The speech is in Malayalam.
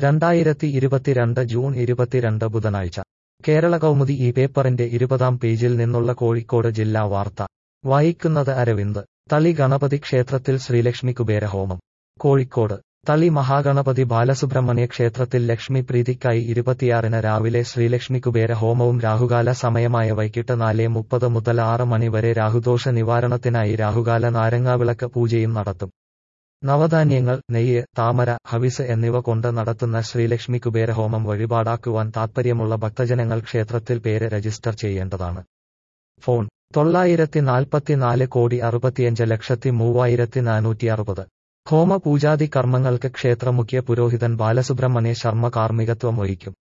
രണ്ടായിരത്തി ഇരുപത്തിരണ്ട് ജൂൺ ഇരുപത്തിരണ്ട് ബുധനാഴ്ച കേരള കൗമുദി ഈ പേപ്പറിന്റെ ഇരുപതാം പേജിൽ നിന്നുള്ള കോഴിക്കോട് ജില്ലാ വാർത്ത വായിക്കുന്നത് അരവിന്ദ് തളി ഗണപതി ക്ഷേത്രത്തിൽ ശ്രീലക്ഷ്മി കുബേരഹോമം കോഴിക്കോട് തളി മഹാഗണപതി ബാലസുബ്രഹ്മണ്യ ക്ഷേത്രത്തിൽ ലക്ഷ്മി പ്രീതിക്കായി ഇരുപത്തിയാറിന് രാവിലെ ശ്രീലക്ഷ്മി കുബേര ഹോമവും രാഹുകാല സമയമായ വൈകിട്ട് നാല് മുപ്പത് മുതൽ ആറ് മണി വരെ രാഹുദോഷ നിവാരണത്തിനായി രാഹുകാല നാരങ്ങാവിളക്ക് പൂജയും നടത്തും നവധാന്യങ്ങൾ നെയ്യ് താമര ഹവിസ് എന്നിവ കൊണ്ട് നടത്തുന്ന ശ്രീലക്ഷ്മി കുബേരഹോമം വഴിപാടാക്കുവാൻ താൽപ്പര്യമുള്ള ഭക്തജനങ്ങൾ ക്ഷേത്രത്തിൽ പേര് രജിസ്റ്റർ ചെയ്യേണ്ടതാണ് ഫോൺ തൊള്ളായിരത്തി നാൽപ്പത്തിനാല് കോടി അറുപത്തിയഞ്ച് ലക്ഷത്തി മൂവായിരത്തി നാനൂറ്റി അറുപത് ഹോമ പൂജാതി കർമ്മങ്ങൾക്ക് ക്ഷേത്ര മുഖ്യ പുരോഹിതൻ ബാലസുബ്രഹ്മണ്യ ശർമ്മ കാർമ്മികത്വം വഹിക്കും